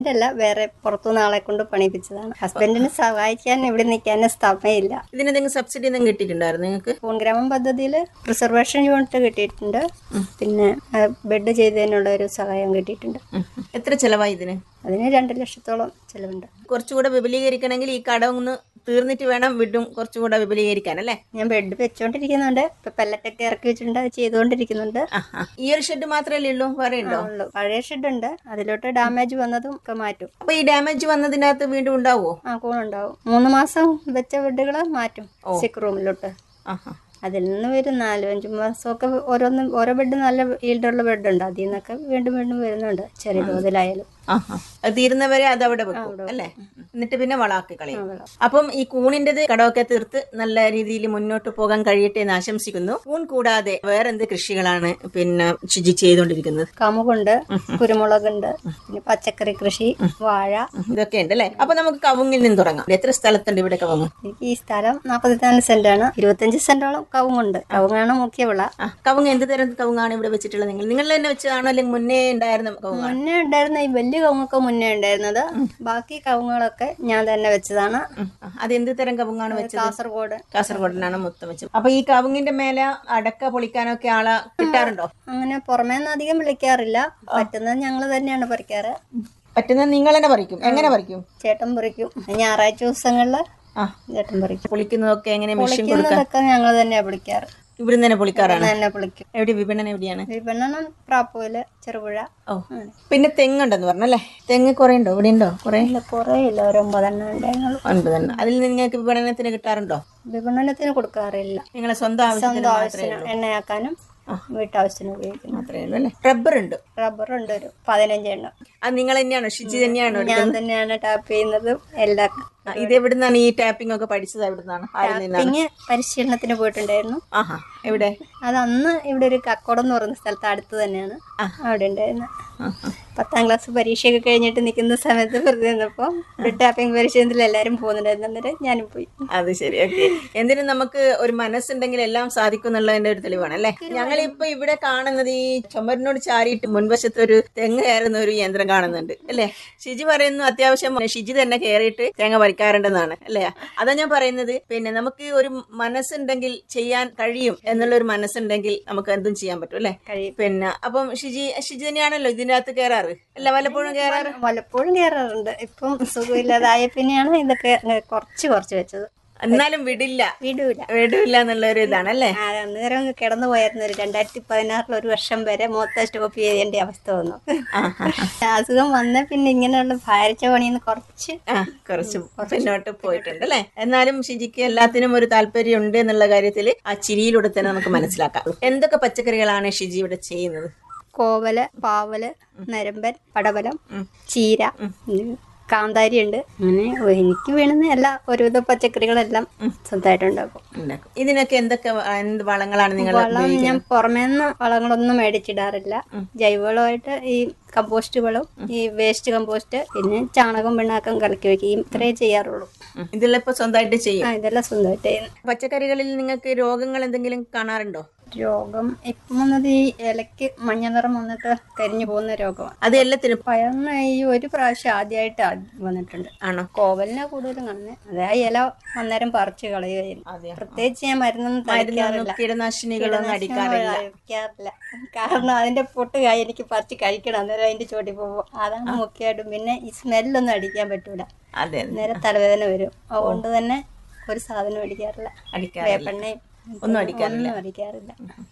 ഹസ്ബൻഡിന്റെ അല്ല വേറെ പുറത്തുനിന്ന് ആളെ കൊണ്ട് പണിയിപ്പിച്ചതാണ് ഹസ്ബൻഡിന് സഹായിക്കാൻ ഇവിടെ നിൽക്കാൻ സമയമില്ല ഇതിന് എന്തെങ്കിലും സബ്സിഡി എന്തെങ്കിലും കിട്ടിയിട്ടുണ്ടായിരുന്നു നിങ്ങൾക്ക് പൂൺഗ്രാമം പദ്ധതിയിൽ പ്രിസർവേഷൻ യൂണിറ്റ് കിട്ടിയിട്ടുണ്ട് പിന്നെ ആ, ബെഡ് ചെയ്തതിനുള്ള ഒരു സഹായം കിട്ടിയിട്ടുണ്ട് എത്ര ചെലവായി ഇതിന് അതിന് രണ്ട് ലക്ഷത്തോളം ചെലവുണ്ട് കുറച്ചുകൂടെ വിപുലീകരിക്കണമെങ്കിൽ ഈ കടമൊന്ന് തീർന്നിട്ട് വേണം വീണ്ടും കുറച്ചുകൂടെ വിപുലീകരിക്കാൻ അല്ലേ ഞാൻ ബെഡ് വെച്ചോണ്ടിരിക്കുന്നുണ്ട് ഇപ്പൊ പെല്ലറ്റൊക്കെ ഇറക്കി വെച്ചിട്ടുണ്ട് അത് ചെയ്തുകൊണ്ടിരിക്കുന്നുണ്ട് ആ, ആ. ഈ ഒരു ഷെഡ് മാത്രമല്ലേ ഉള്ളൂ വേറെ ഉണ്ടോ ഉള്ളു പഴയ ഷെഡ് ഉണ്ട് അതിലോട്ട് ഡാമേജ് വന്നതും ഒക്കെ മാറ്റും അപ്പൊ ഈ ഡാമേജ് വന്നതിനകത്ത് വീണ്ടും ഉണ്ടാവോ ആ കൂണുണ്ടാവും മൂന്ന് മാസം വെച്ച ബെഡുകൾ മാറ്റും സിക്ക് റൂമിലോട്ട് ആഹാ അതിൽ നിന്ന് വരും നാലും അഞ്ചും മാസമൊക്കെ ഓരോന്ന് ഓരോ ബെഡ് നല്ല ഈൽഡുള്ള ബെഡുണ്ട് അതിൽ നിന്നൊക്കെ വീണ്ടും വീണ്ടും വരുന്നുണ്ട് ചെറിയ തോതിലായാലും ആഹാ. അത് തീരുന്നവരെ അത് അവിടെ വെക്കും അല്ലേ എന്നിട്ട് പിന്നെ വളാക്കി കളയും അപ്പം ഈ കൂണിന്റേത് കടമൊക്കെ തീർത്ത് നല്ല രീതിയിൽ മുന്നോട്ട് പോകാൻ കഴിയട്ടെ എന്ന് ആശംസിക്കുന്നു കൂൺ കൂടാതെ വേറെ എന്ത് കൃഷികളാണ് പിന്നെ ശുചി ചെയ്തുകൊണ്ടിരിക്കുന്നത് കമുകുണ്ട് കുരുമുളകുണ്ട് പിന്നെ പച്ചക്കറി കൃഷി വാഴ ഇതൊക്കെ ഉണ്ട് അല്ലേ അപ്പൊ നമുക്ക് കവുങ്ങിൽ നിന്ന് തുടങ്ങാം എത്ര സ്ഥലത്തുണ്ട് ഇവിടെ കവുങ്ങ് എനിക്ക് ഈ സ്ഥലം നാൽപ്പത്തിനാല് സെന്റാണ് ഇരുപത്തഞ്ച് സെന്റോളം കവുങ്ങുണ്ട് കവുങ്ങാണ് മുഖ്യ വിള ആ കവുങ്ങ് എന്ത് തരം കവുങ്ങാണ് ഇവിടെ വെച്ചിട്ടുള്ളത് നിങ്ങൾ നിങ്ങൾ തന്നെ വെച്ചതാണോ അല്ലെങ്കിൽ മുന്നേ ഉണ്ടായിരുന്ന കവുങ്ങാണ് മുന്നേ ഉണ്ടായിരുന്ന ഈ വലിയ കവുങ്ങൊക്കെ മുന്നേ ഉണ്ടായിരുന്നത് ബാക്കി കവുങ്ങുകളൊക്കെ ഞാൻ തന്നെ വെച്ചതാണ് അത് എന്ത് തരം കവുങ്ങാണ് വെച്ചത് കാസർഗോഡ് കാസർഗോഡിനാണ് മൊത്തം വെച്ചത് അപ്പൊ ഈ കവുങ്ങിന്റെ മേലെ അടക്ക പൊളിക്കാനൊക്കെ ആളെ കിട്ടാറുണ്ടോ അങ്ങനെ പുറമേ നിന്ന് അധികം വിളിക്കാറില്ല പറ്റുന്നത് ഞങ്ങൾ തന്നെയാണ് പറിക്കാറ് പറ്റുന്നത് നിങ്ങൾ തന്നെ പറിക്കും എങ്ങനെ പറിക്കും ചേട്ടൻ പറിക്കും ഞായറാഴ്ച ദിവസങ്ങളിൽ ആ ചേട്ടൻ പറിക്കും പൊളിക്കുന്നതൊക്കെ എങ്ങനെ മെഷീൻ കൊടുക്കുക പൊളിക്കുന്നതൊക്കെ ഞങ്ങൾ തന്നെയാണ് പൊളിക്കാറ് ഇവിടുന്ന് തന്നെ പൊളിക്കാറാണ് തന്നെ പൊളിക്കും എവിടെ വിപണനം എവിടെയാണ് വിപണനം പ്രാപ്പൂല് ചെറുപുഴ ഓ പിന്നെ തെങ്ങുണ്ടെന്ന് പറഞ്ഞല്ലേ തെങ്ങ് കുറെ ഉണ്ടോ ഇവിടെ ഉണ്ടോ കുറെ ഇല്ല കുറേ ഇല്ല ഒരു ഒമ്പതെണ്ണം ഉണ്ടായിരുന്നുള്ളൂ ഒൻപതെണ്ണം അതിൽ നിന്ന് നിങ്ങൾക്ക് വിപണനത്തിന് കിട്ടാറുണ്ടോ വിപണനത്തിന് കൊടുക്കാറില്ല നിങ്ങളെ സ്വന്തം ആവശ്യത്തിന് സ്വന്തം മാത്രമേ ആവശ്യത്തിന് എണ്ണയാക്കാനും വീട്ടാവശ്യത്തിന് ഉപയോഗിക്കുന്നു മാത്രമേ ഉള്ളൂ അല്ലേ റബ്ബർ ഉണ്ട് റബ്ബർ ഉണ്ട് ഒരു പതിനഞ്ച് എണ്ണം അത് നിങ്ങൾ തന്നെയാണോ ഷിജി തന്നെയാണോ ഞാൻ തന്നെയാണ് ടാപ്പ് ചെയ്യുന്നതും എല്ലാം ആ, ഇത് എവിടുന്നാണ് ഈ ടാപ്പിംഗ് ഒക്കെ പഠിച്ചത് എവിടുന്നാണ് ആരിൽ നിന്നാണ് പിന്നെ പരിശീലനത്തിന് പോയിട്ടുണ്ടായിരുന്നു ആഹാ എവിടെ അത് അന്ന് ഇവിടെ ഒരു കക്കോടം എന്ന് പറയുന്ന സ്ഥലത്ത് അടുത്ത് തന്നെയാണ് അവിടെ ഉണ്ടായിരുന്നത് ആഹാ. പത്താം ക്ലാസ് പരീക്ഷയൊക്കെ കഴിഞ്ഞിട്ട് നിൽക്കുന്ന സമയത്ത് വെറുതെ നിന്നപ്പോൾ ഒരു ടാപ്പിംഗ് പരിശീലനത്തിൽ എല്ലാവരും പോകുന്നുണ്ടായിരുന്നു അന്നേരം ഞാനും പോയി അത് ശരി ഓക്കെ എന്തിനും നമുക്ക് ഒരു മനസ്സുണ്ടെങ്കിൽ എല്ലാം സാധിക്കും എന്നുള്ളതിന്റെ ഒരു തെളിവാണ് അല്ലേ ഞങ്ങളിപ്പോ ഇവിടെ കാണുന്നത് ഈ ചുമരിനോട് ചാരിയിട്ട് മുൻവശത്ത് ഒരു തെങ്ങ് കയറുന്ന ഒരു യന്ത്രം കാണുന്നുണ്ട് അല്ലേ ഷിജി പറയുന്നു അത്യാവശ്യം ഷിജി തന്നെ കയറിയിട്ട് തേങ്ങ പറിക്കാറുണ്ടെന്നാണ് അല്ലേ അതാ ഞാൻ പറയുന്നത് പിന്നെ നമുക്ക് ഒരു മനസ്സുണ്ടെങ്കിൽ ചെയ്യാൻ കഴിയും എന്നുള്ള ഒരു മനസ്സുണ്ടെങ്കിൽ നമുക്ക് എന്തും ചെയ്യാൻ പറ്റും അല്ലേ കഴിയും പിന്നെ അപ്പം ഷിജി ഷിജി തന്നെയാണല്ലോ ഇതിന്റെ അകത്ത് കയറാറ് അല്ല വല്ലപ്പോഴും കയറാറ് വല്ലപ്പോഴും കയറാറുണ്ട് ഇപ്പം സുഖമില്ലാതായ പിന്നെയാണ് ഇതൊക്കെ അങ്ങ് കുറച്ച് കുറച്ച് വെച്ചത് എന്നാലും വിടില്ല വിടൂല വിടില്ല എന്നുള്ള ഒരു ഇതാണല്ലേ ആ, അന്നേരം കിടന്നു പോയായിരുന്നു ഒരു രണ്ടായിരത്തി പതിനാറിൽ ഒരു വർഷം വരെ മൊത്തം സ്റ്റോപ്പ് ചെയ്യേണ്ട അവസ്ഥ വന്നു ആ ആ അസുഖം വന്ന പിന്നെ ഇങ്ങനെയുള്ള ഭാരിച്ച പണിന്ന് കുറച്ച് ആ കുറച്ച് പിന്നോട്ട് പോയിട്ടുണ്ട് അല്ലേ എന്നാലും ഷിജിക്ക് എല്ലാത്തിനും ഒരു താല്പര്യം ഉണ്ട് എന്നുള്ള കാര്യത്തിൽ ആ ചിരിയിലൂടെ തന്നെ നമുക്ക് മനസ്സിലാക്കാം എന്തൊക്കെ പച്ചക്കറികളാണ് ഷിജി ഇവിടെ ചെയ്യുന്നത് കോവല് പാവല് നരമ്പൻ പടവലം ചീര ഉം, കാന്താരി ഉണ്ട് അങ്ങനെ എനിക്ക് വേണ്ടുന്ന എല്ലാ ഒരുവിധ പച്ചക്കറികളെല്ലാം സ്വന്തമായിട്ട് ഉണ്ടാക്കും ഉണ്ടാക്കും ഇതിനൊക്കെ എന്തൊക്കെ വ- എന്ത് വളങ്ങളാണ് നിങ്ങൾ വളം ഞാൻ പുറമേന്ന് വളങ്ങളൊന്നും മേടിച്ചിടാറില്ല ജൈവവളമായിട്ട് ഈ കമ്പോസ്റ്റ് വളം ഈ വേസ്റ്റ് കമ്പോസ്റ്റ് പിന്നെ ചാണകം പിണ്ണാക്കം കലക്കി വെക്കുകയും ഇത്രേ ചെയ്യാറുള്ളൂ ഇതെല്ലാം ഇപ്പൊ സ്വന്തമായിട്ട് ചെയ്യും ആ ഇതെല്ലാം സ്വന്തമായിട്ട് ചെയ്യുന്നു പച്ചക്കറികളിൽ നിങ്ങൾക്ക് രോഗങ്ങൾ എന്തെങ്കിലും കാണാറുണ്ടോ രോഗം ഇപ്പം വന്നത് ഈ ഇലയ്ക്ക് മഞ്ഞ നിറം വന്നിട്ട് കരിഞ്ഞു പോകുന്ന രോഗമാണ് അത് എല്ലാത്തിനും പയറിന് ഈ ഒരു പ്രാവശ്യം ആദ്യമായിട്ട് വന്നിട്ടുണ്ട് ആണോ കോവലിനെ കൂടുതലും കാണുന്നത് അത് ആ ഇല അന്നേരം പറിച്ച് കളയുകയായിരുന്നു അതെയോ? പ്രത്യേകിച്ച് ഞാൻ മരുന്നൊന്നും തളിക്കാറില്ല കീടനാശിനികളൊന്നും അടിക്കാറില്ല കഴിക്കാറില്ല കാരണം അതിന്റെ പൊട്ട് കായ് എനിക്ക് പറിച്ച് കഴിക്കണം അന്നേരം അതിന്റെ ചോട്ടി പോകുമ്പോൾ അതാണ് മുഖ്യമായിട്ടും പിന്നെ ഈ സ്മെല്ലൊന്നും അടിക്കാൻ പറ്റൂല അതെ അന്നേരം തലവേദന വരും അതുകൊണ്ട് തന്നെ ഒരു സാധനം അടിക്കാറില്ല അടിക്കാറില്ല വേപ്പെണ്ണയും ഒന്നും അടിക്കാറില്ല ഒന്നും അടിക്കാറില്ല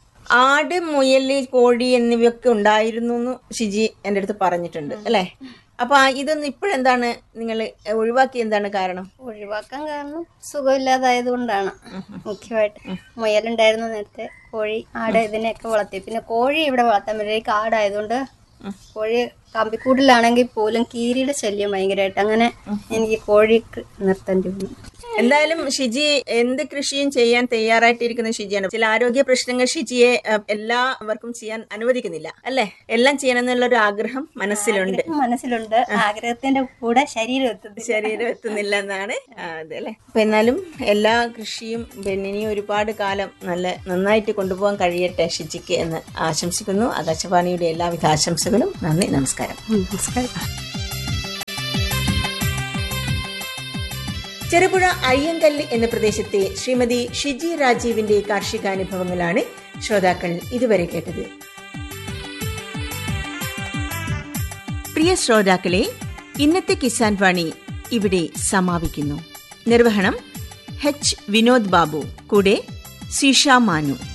ആട് മുയല് കോഴി എന്നിവയൊക്കെ ഉണ്ടായിരുന്നു എന്ന് ഷിജി എൻ്റെ അടുത്ത് പറഞ്ഞിട്ടുണ്ട് അല്ലേ അപ്പൊ ആ ഇതൊന്നും ഇപ്പോഴെന്താണ് നിങ്ങൾ ഒഴിവാക്കി എന്താണ് കാരണം ഒഴിവാക്കാൻ കാരണം സുഖമില്ലാതായത് കൊണ്ടാണ് മുഖ്യമായിട്ട് മുയലുണ്ടായിരുന്നു നേരത്തെ കോഴി ആട് ഇതിനെയൊക്കെ വളർത്തി പിന്നെ കോഴി ഇവിടെ വളർത്താൻ പറ്റില്ല ഈ കാടായതുകൊണ്ട് കോഴി കമ്പിക്കൂട്ടിലാണെങ്കിൽ പോലും കീരിയുടെ ശല്യം ഭയങ്കരമായിട്ട് അങ്ങനെ എനിക്ക് കോഴി ക- നിർത്തേണ്ടി വന്നു എന്തായാലും ഷിജി എന്ത് കൃഷിയും ചെയ്യാൻ തയ്യാറായിട്ടിരിക്കുന്ന ഷിജിയാണ് ചില ആരോഗ്യ പ്രശ്നങ്ങൾ ഷിജിയെ അഹ്, എല്ലാവർക്കും ചെയ്യാൻ അനുവദിക്കുന്നില്ല അല്ലേ എല്ലാം ചെയ്യണം എന്നുള്ള ഒരു ആഗ്രഹം മനസ്സിലുണ്ട് മനസ്സിലുണ്ട് ആഗ്രഹത്തിന്റെ കൂടെ ശരീരം എത്തുന്നു ശരീരം എത്തുന്നില്ല എന്നാണ് ആ, അതെ അല്ലേ അപ്പൊ എന്നാലും എല്ലാ കൃഷിയും പിന്നെ ഇനി ഒരുപാട് കാലം നല്ല നന്നായിട്ട് കൊണ്ടുപോകാൻ കഴിയട്ടെ ഷിജിക്ക് എന്ന് ആശംസിക്കുന്നു ആകാശവാണിയുടെ എല്ലാവിധ ആശംസകളും നന്ദി നമസ്കാരം നമസ്കാരം ചെറുപുഴ അയ്യങ്കല്ല് എന്ന പ്രദേശത്തെ ശ്രീമതി ഷിജി രാജീവിന്റെ കാർഷികാനുഭവങ്ങളാണ് ശ്രോതാക്കൾ ഇതുവരെ കേട്ടത് പ്രിയ ശ്രോതാക്കളെ ഇന്നത്തെ കിസാൻ വാണി ഇവിടെ സമാപിക്കുന്നു നിർവഹണം എച്ച് വിനോദ് ബാബു കൂടെ സീഷ മാനു